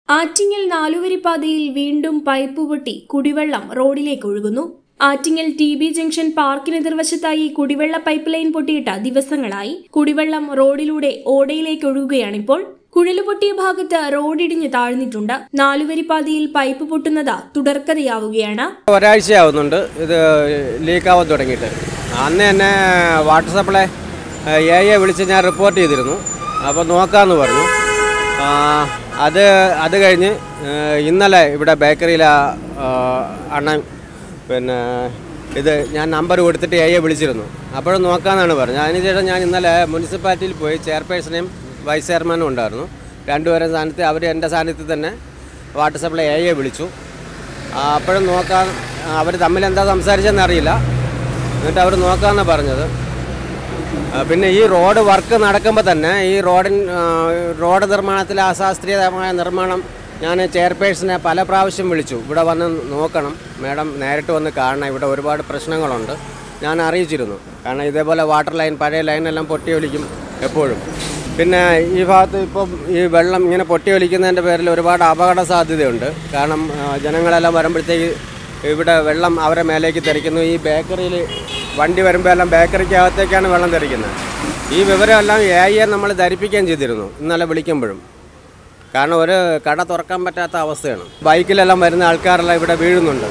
ആറ്റിങ്ങൽ നാലുവരിപ്പാതയിൽ വീണ്ടും പൈപ്പ് പൊട്ടി കുടിവെള്ളം റോഡിലേക്ക് ഒഴുകുന്നു ആറ്റിങ്ങൽ ടി ബി ജംഗ്ഷൻ പാർക്കിന് എതിർവശത്തായി കുടിവെള്ള പൈപ്പ് ലൈൻ പൊട്ടിയിട്ട ദിവസങ്ങളായി കുടിവെള്ളം റോഡിലൂടെ ഓടയിലേക്ക് ഒഴുകുകയാണിപ്പോൾ കുഴല് പൊട്ടിയ ഭാഗത്ത് റോഡിടിഞ്ഞ് താഴ്ന്നിട്ടുണ്ട് നാലുവരിപ്പാതയിൽ പൈപ്പ് പൊട്ടുന്നത് തുടർക്കഥയാവുകയാണ് ഒരാഴ്ചയാവുന്നുണ്ട് ഇത് ലീക്കാവാൻ തുടങ്ങിയിട്ട് അന്ന് തന്നെ വാട്ടർ സപ്ലൈ എ എ വിളിച്ച് ഞാൻ റിപ്പോർട്ട് ചെയ്തിരുന്നു അപ്പോൾ നോക്കാമെന്ന് പറഞ്ഞു ആ, അത് അത് കഴിഞ്ഞ് ആ, ഇന്നലെ ഇവിടെ ബേക്കറിയിൽ അണ്ണൻ പിന്നെ ഇത് ഞാൻ നമ്പർ കൊടുത്തിട്ട് എ എ വിളിച്ചിരുന്നു അപ്പോഴും നോക്കാമെന്നാണ് പറഞ്ഞത് അതിനുശേഷം ഞാൻ ഇന്നലെ മുനിസിപ്പാലിറ്റിയിൽ പോയി ചെയർപേഴ്സണേയും വൈസ് ചെയർമാനും ഉണ്ടായിരുന്നു രണ്ടുപേരും സ്ഥാനത്ത് അവർ എൻ്റെ സ്ഥാനത്ത് തന്നെ വാട്ടർ സപ്ലൈ എ എ വിളിച്ചു ആ, അപ്പോഴും നോക്കാൻ അവർ തമ്മിൽ എന്താ സംസാരിച്ചെന്ന് അറിയില്ല എന്നിട്ട് അവർ നോക്കാമെന്നാണ് പറഞ്ഞത് ആ, പിന്നെ ഈ റോഡ് വർക്ക് നടക്കുമ്പോൾ തന്നെ ഈ റോഡിൻ ആ, റോഡ് നിർമ്മാണത്തിലെ അശാസ്ത്രീയമായ നിർമ്മാണം ഞാൻ ചെയർപേഴ്സണെ പല പ്രാവശ്യം വിളിച്ചു ഇവിടെ വന്ന് നോക്കണം മാഡം നേരിട്ട് വന്ന് കാണണം ഇവിടെ ഒരുപാട് പ്രശ്നങ്ങളുണ്ട് ഞാൻ അറിയിച്ചിരുന്നു കാരണം ഇതേപോലെ വാട്ടർ ലൈൻ പഴയ ലൈനെല്ലാം പൊട്ടി ഒലിക്കും എപ്പോഴും പിന്നെ ഈ ഭാഗത്ത് ഇപ്പം ഈ വെള്ളം ഇങ്ങനെ പൊട്ടി ഒലിക്കുന്നതിൻ്റെ പേരിൽ ഒരുപാട് അപകട സാധ്യതയുണ്ട് കാരണം ആ, ജനങ്ങളെല്ലാം വരുമ്പോഴത്തേക്ക് ഇവിടെ വെള്ളം അവരെ മേലേക്ക് തെറിക്കുന്നു ഈ ബേക്കറിയിൽ വണ്ടി വരുമ്പോൾ എല്ലാം ബേക്കറിക്കകത്തേക്കാണ് വെള്ളം തെറിക്കുന്നത് ഈ വിവരമെല്ലാം എ ഐയെ നമ്മൾ ധരിപ്പിക്കുകയും ചെയ്തിരുന്നു ഇന്നലെ വിളിക്കുമ്പോഴും കാരണം ഒരു കട തുറക്കാൻ പറ്റാത്ത അവസ്ഥയാണ് ബൈക്കിലെല്ലാം വരുന്ന ആൾക്കാരെല്ലാം ഇവിടെ വീഴുന്നുണ്ട്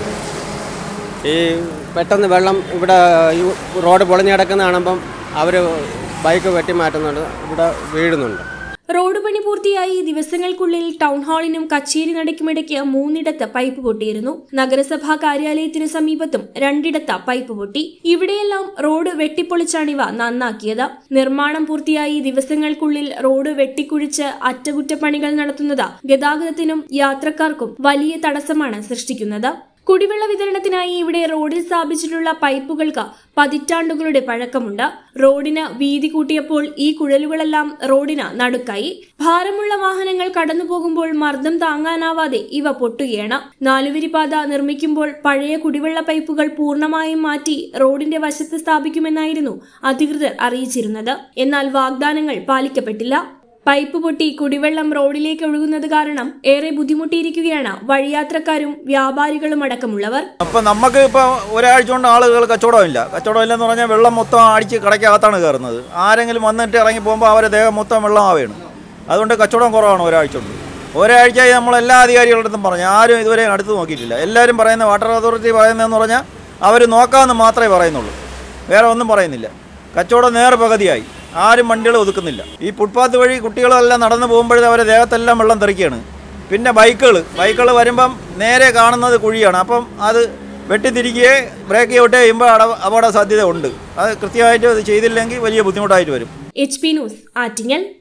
ഈ പെട്ടെന്ന് വെള്ളം ഇവിടെ ഈ റോഡ് പൊളിഞ്ഞു കിടക്കുന്ന കാണുമ്പം അവർ ബൈക്ക് വെട്ടി മാറ്റുന്നുണ്ട് ഇവിടെ വീഴുന്നുണ്ട് റോഡ് പണി പൂർത്തിയായി ദിവസങ്ങൾക്കുള്ളിൽ ടൗൺ ഹാളിനും കച്ചേരി നടക്കുമിടയ്ക്ക് മൂന്നിടത്ത് പൈപ്പ് പൊട്ടിയിരുന്നു നഗരസഭാ കാര്യാലയത്തിനു സമീപത്തും രണ്ടിടത്ത് പൈപ്പ് പൊട്ടി ഇവിടെയെല്ലാം റോഡ് വെട്ടിപ്പൊളിച്ചാണിവ നന്നാക്കിയത് നിർമ്മാണം പൂർത്തിയായി ദിവസങ്ങൾക്കുള്ളിൽ റോഡ് വെട്ടിക്കുഴിച്ച് അറ്റകുറ്റപ്പണികൾ നടത്തുന്നത് ഗതാഗതത്തിനും യാത്രക്കാർക്കും വലിയ തടസ്സമാണ് സൃഷ്ടിക്കുന്നത് കുടിവെള്ള വിതരണത്തിനായി ഇവിടെ റോഡിൽ സ്ഥാപിച്ചിട്ടുള്ള പൈപ്പുകൾക്ക് പതിറ്റാണ്ടുകളുടെ പഴക്കമുണ്ട് റോഡിന് വീതി കൂട്ടിയപ്പോൾ ഈ കുഴലുകളെല്ലാം റോഡിന് നടുക്കായി ഭാരമുള്ള വാഹനങ്ങൾ കടന്നുപോകുമ്പോൾ മർദ്ദം താങ്ങാനാവാതെ ഇവ പൊട്ടുകയാണ് നാലുവരിപാത നിർമ്മിക്കുമ്പോൾ പഴയ കുടിവെള്ള പൈപ്പുകൾ പൂർണ്ണമായും മാറ്റി റോഡിന്റെ വശത്ത് സ്ഥാപിക്കുമെന്നായിരുന്നു അധികൃതർ അറിയിച്ചിരുന്നത് എന്നാൽ വാഗ്ദാനങ്ങൾ പാലിക്കപ്പെട്ടില്ല പൈപ്പ് പൊട്ടി കുടിവെള്ളം റോഡിലേക്ക് ഒഴുകുന്നത് കാരണം ഏറെ ബുദ്ധിമുട്ടിയിരിക്കുകയാണ് വഴിയാത്രക്കാരും വ്യാപാരികളും അടക്കമുള്ളവർ അപ്പം നമുക്ക് ഇപ്പോൾ ഒരാഴ്ച കൊണ്ട് ആളുകൾ കച്ചവടമില്ല കച്ചവടം ഇല്ലെന്ന് പറഞ്ഞാൽ വെള്ളം മൊത്തം അടിച്ച് കടയ്ക്കകത്താണ് കയറുന്നത് ആരെങ്കിലും വന്നിട്ട് ഇറങ്ങി പോകുമ്പോൾ അവരെ ദേഹം മൊത്തം വെള്ളമാവുകയാണ് അതുകൊണ്ട് കച്ചവടം കുറവാണ് ഒരാഴ്ച കൊണ്ട് ഒരാഴ്ചയായി നമ്മൾ എല്ലാ അധികാരികളുടെ അടുത്തും പറഞ്ഞു ആരും ഇതുവരെ അടുത്ത് നോക്കിയിട്ടില്ല എല്ലാവരും പറയുന്ന വാട്ടർ അതോറിറ്റി പറയുന്നതെന്ന് പറഞ്ഞാൽ അവർ നോക്കാമെന്ന് മാത്രമേ പറയുന്നുള്ളൂ വേറെ ഒന്നും പറയുന്നില്ല കച്ചവടം നേരെ പകുതിയായി ആരും വണ്ടികൾ ഒതുക്കുന്നില്ല ഈ ഫുട്പാത്ത് വഴി കുട്ടികളെല്ലാം നടന്നു പോകുമ്പോഴേ അവരെ ദേഹത്തെല്ലാം വെള്ളം തെറിക്കുകയാണ് പിന്നെ ബൈക്കുകൾ ബൈക്കുകൾ വരുമ്പം നേരെ കാണുന്നത് കുഴിയാണ് അപ്പം അത് വെട്ടിത്തിരിക്കുകയെ ബ്രേക്ക് ഔട്ട് ചെയ്യുമ്പോൾ അട അപകട സാധ്യത ഉണ്ട് അത് കൃത്യമായിട്ട് അത് ചെയ്തില്ലെങ്കിൽ വലിയ ബുദ്ധിമുട്ടായിട്ട് വരും എച്ച് പി ന്യൂസ് ആറ്റിങ്ങൽ